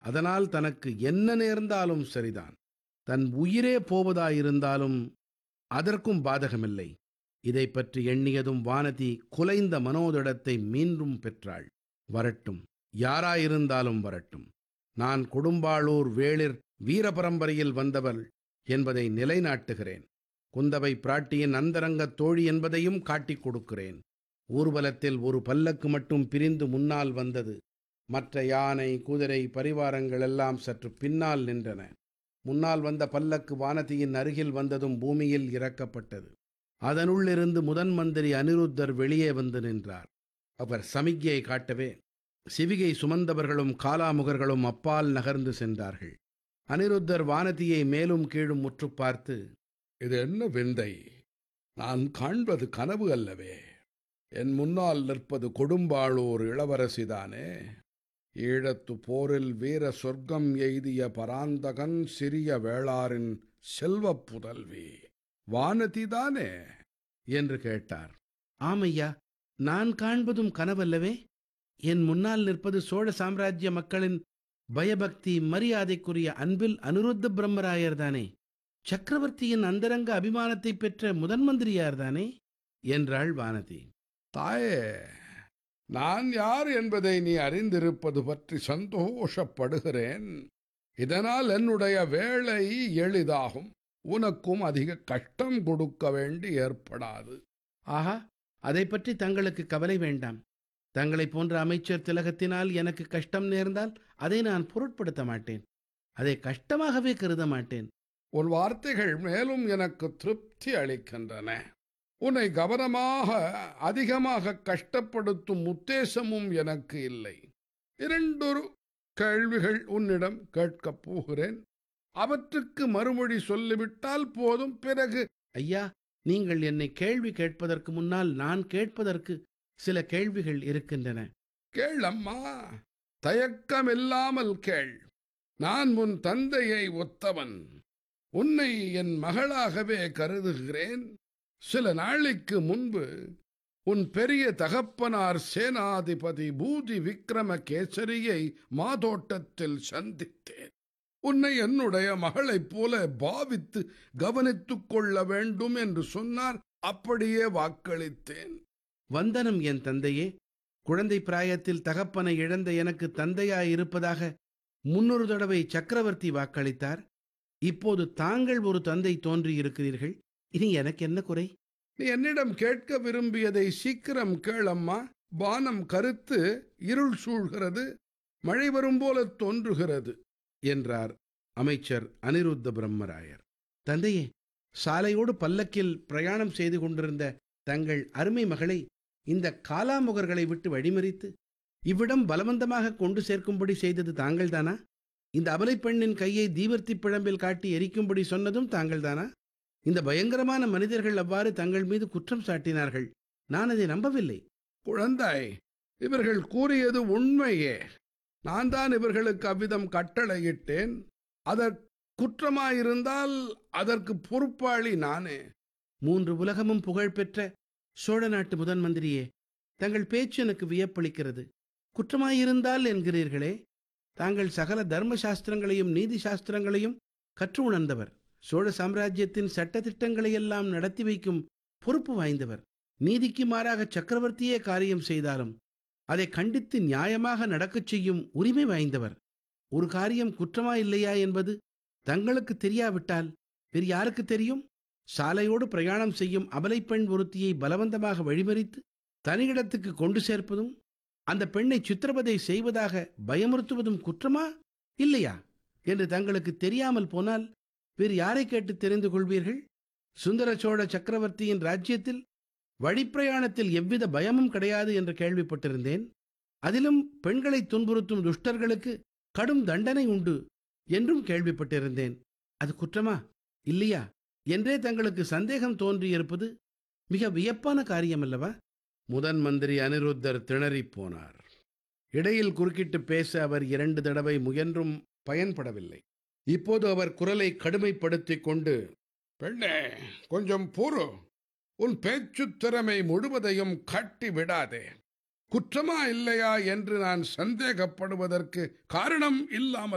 அதனால் தனக்கு என்ன நேர்ந்தாலும் சரிதான் தன் உயிரே போவதாயிருந்தாலும் அதற்கும் பாதகமில்லை இதை பற்றி எண்ணியதும் வானதி குலைந்த மனோதிடத்தை மீண்டும் பெற்றாள் வரட்டும் யாராயிருந்தாலும் வரட்டும் நான் கொடும்பாளூர் வேளிர் வீரபரம்பரையில் வந்தவள் என்பதை நிலைநாட்டுகிறேன் குந்தவை பிராட்டியின் அந்தரங்கத் தோழி என்பதையும் காட்டிக் கொடுக்கிறேன் ஊர்வலத்தில் ஒரு பல்லக்கு மட்டும் பிரிந்து முன்னால் வந்தது மற்ற யானை குதிரை பரிவாரங்கள் எல்லாம் சற்று பின்னால் நின்றன முன்னால் வந்த பல்லக்கு வானதியின் அருகில் வந்ததும் பூமியில் இறக்கப்பட்டது அதனுள்ளிருந்து முதன் மந்திரி அனிருத்தர் வெளியே வந்து நின்றார் அவர் சமிக்ஞையை காட்டவே சிவிகை சுமந்தவர்களும் காலாமுகர்களும் அப்பால் நகர்ந்து சென்றார்கள் அனிருத்தர் வானதியை மேலும் கீழும் முற்று பார்த்து இது என்ன விந்தை நான் காண்பது கனவு அல்லவே என் முன்னால் நிற்பது கொடும்பாளூர் இளவரசிதானே ஈழத்து போரில் வீர சொர்க்கம் எய்திய பராந்தகன் சிறிய வேளாரின் செல்வப் புதல்வி வானதிதானே என்று கேட்டார் ஆமையா நான் காண்பதும் கனவல்லவே என் முன்னால் நிற்பது சோழ சாம்ராஜ்ய மக்களின் பயபக்தி மரியாதைக்குரிய அன்பில் அனிருத்த பிரம்மராயர் தானே சக்கரவர்த்தியின் அந்தரங்க அபிமானத்தை பெற்ற முதன் மந்திரியார் தானே என்றாள் வானதி தாயே நான் யார் என்பதை நீ அறிந்திருப்பது பற்றி சந்தோஷப்படுகிறேன் இதனால் என்னுடைய வேலை எளிதாகும் உனக்கும் அதிக கஷ்டம் கொடுக்க வேண்டி ஏற்படாது ஆஹா அதை பற்றி தங்களுக்கு கவலை வேண்டாம் தங்களைப் போன்ற அமைச்சர் திலகத்தினால் எனக்கு கஷ்டம் நேர்ந்தால் அதை நான் பொருட்படுத்த மாட்டேன் அதை கஷ்டமாகவே கருத மாட்டேன் உன் வார்த்தைகள் மேலும் எனக்கு திருப்தி அளிக்கின்றன உன்னை கவனமாக அதிகமாக கஷ்டப்படுத்தும் உத்தேசமும் எனக்கு இல்லை இரண்டொரு கேள்விகள் உன்னிடம் கேட்கப் போகிறேன் அவற்றுக்கு மறுமொழி சொல்லிவிட்டால் போதும் பிறகு ஐயா நீங்கள் என்னை கேள்வி கேட்பதற்கு முன்னால் நான் கேட்பதற்கு சில கேள்விகள் இருக்கின்றன கேளம்மா தயக்கமில்லாமல் கேள் நான் உன் தந்தையை ஒத்தவன் உன்னை என் மகளாகவே கருதுகிறேன் சில நாளைக்கு முன்பு உன் பெரிய தகப்பனார் சேனாதிபதி பூதி விக்ரம கேசரியை மாதோட்டத்தில் சந்தித்தேன் உன்னை என்னுடைய மகளைப் போல பாவித்து கவனித்துக் கொள்ள வேண்டும் என்று சொன்னார் அப்படியே வாக்களித்தேன் வந்தனம் என் தந்தையே குழந்தை பிராயத்தில் தகப்பனை இழந்த எனக்கு தந்தையாயிருப்பதாக முன்னொரு தடவை சக்கரவர்த்தி வாக்களித்தார் இப்போது தாங்கள் ஒரு தந்தை தோன்றியிருக்கிறீர்கள் இனி எனக்கு என்ன குறை நீ என்னிடம் கேட்க விரும்பியதை சீக்கிரம் கேளம்மா வானம் கருத்து இருள் சூழ்கிறது மழை வரும் போல தோன்றுகிறது என்றார் அமைச்சர் அனிருத்த பிரம்மராயர் தந்தையே சாலையோடு பல்லக்கில் பிரயாணம் செய்து கொண்டிருந்த தங்கள் அருமை மகளை இந்த காலாமுகர்களை விட்டு வழிமறித்து இவ்விடம் பலவந்தமாக கொண்டு சேர்க்கும்படி செய்தது தாங்கள்தானா இந்த அபலைப் பெண்ணின் கையை தீவர்த்தி பிழம்பில் காட்டி எரிக்கும்படி சொன்னதும் தாங்கள்தானா இந்த பயங்கரமான மனிதர்கள் அவ்வாறு தங்கள் மீது குற்றம் சாட்டினார்கள் நான் அதை நம்பவில்லை குழந்தாய் இவர்கள் கூறியது உண்மையே நான் தான் இவர்களுக்கு அவ்விதம் கட்டளையிட்டேன் அதற் குற்றமாயிருந்தால் அதற்கு பொறுப்பாளி நானே மூன்று உலகமும் புகழ்பெற்ற சோழ நாட்டு முதன் மந்திரியே தங்கள் பேச்சு எனக்கு வியப்பளிக்கிறது குற்றமாயிருந்தால் என்கிறீர்களே தாங்கள் சகல தர்ம சாஸ்திரங்களையும் நீதி சாஸ்திரங்களையும் கற்று உணர்ந்தவர் சோழ சாம்ராஜ்யத்தின் சட்டதிட்டங்களையெல்லாம் நடத்தி வைக்கும் பொறுப்பு வாய்ந்தவர் நீதிக்கு மாறாக சக்கரவர்த்தியே காரியம் செய்தாலும் அதை கண்டித்து நியாயமாக நடக்கச் செய்யும் உரிமை வாய்ந்தவர் ஒரு காரியம் குற்றமா இல்லையா என்பது தங்களுக்கு தெரியாவிட்டால் வேறு யாருக்கு தெரியும் சாலையோடு பிரயாணம் செய்யும் அபலைப் பெண் ஒருத்தியை பலவந்தமாக வழிமறித்து தனியிடத்துக்கு கொண்டு சேர்ப்பதும் அந்த பெண்ணை சித்திரவதை செய்வதாக பயமுறுத்துவதும் குற்றமா இல்லையா என்று தங்களுக்கு தெரியாமல் போனால் வேறு யாரை கேட்டு தெரிந்து கொள்வீர்கள் சுந்தர சோழ சக்கரவர்த்தியின் ராஜ்யத்தில் வழிப்பிரயாணத்தில் எவ்வித பயமும் கிடையாது என்று கேள்விப்பட்டிருந்தேன் அதிலும் பெண்களை துன்புறுத்தும் துஷ்டர்களுக்கு கடும் தண்டனை உண்டு என்றும் கேள்விப்பட்டிருந்தேன் அது குற்றமா இல்லையா என்றே தங்களுக்கு சந்தேகம் தோன்றியிருப்பது மிக வியப்பான காரியம் அல்லவா முதன் மந்திரி அனிருத்தர் திணறிப் போனார் இடையில் குறுக்கிட்டு பேச அவர் இரண்டு தடவை முயன்றும் பயன்படவில்லை இப்போது அவர் குரலை கடுமைப்படுத்திக் கொண்டு பெண்ணே கொஞ்சம் பொறு உன் பேச்சுத் திறமை முழுவதையும் காட்டி விடாதே குற்றமா இல்லையா என்று நான் சந்தேகப்படுவதற்கு காரணம் இல்லாமல்